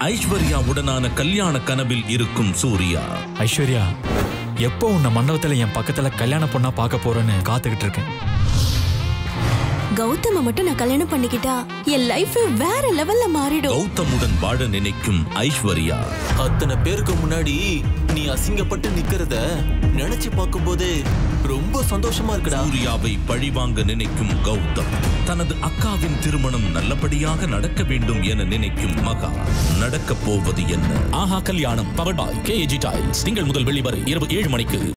ஐஸ்வர்யாவுடனான கல்யாண கனவில் இருக்கும் சூர்யா ஐஸ்வர்யா எப்போ உன்னை மண்டபத்துல என் பக்கத்துல கல்யாண பொண்ணா பார்க்க போறேன்னு காத்துக்கிட்டு இருக்கேன் கௌதம மட்டும் நான் கல்யாணம் பண்ணிக்கிட்டா என் லைஃப் வேற லெவல்ல மாறிடும் கௌதமுடன் வாழ நினைக்கும் ஐஸ்வர்யா அத்தனை பேருக்கு முன்னாடி நீ அசிங்கப்பட்டு நிக்கிறத நினைச்சு பார்க்கும்போதே ரொம்ப சந்தோஷமா இருக்குடா சூர்யாவை பழிவாங்க நினைக்கும் கௌதம் தனது அக்காவின் திருமணம் நல்லபடியாக நடக்க வேண்டும் என நினைக்கும் மகா நடக்கப் போவது என்ன ஆஹா கல்யாணம் பவர் பாய் கேஏஜி டைல்ஸ் திங்கள் முதல் வெள்ளி வரை இரவு ஏழு மணிக்கு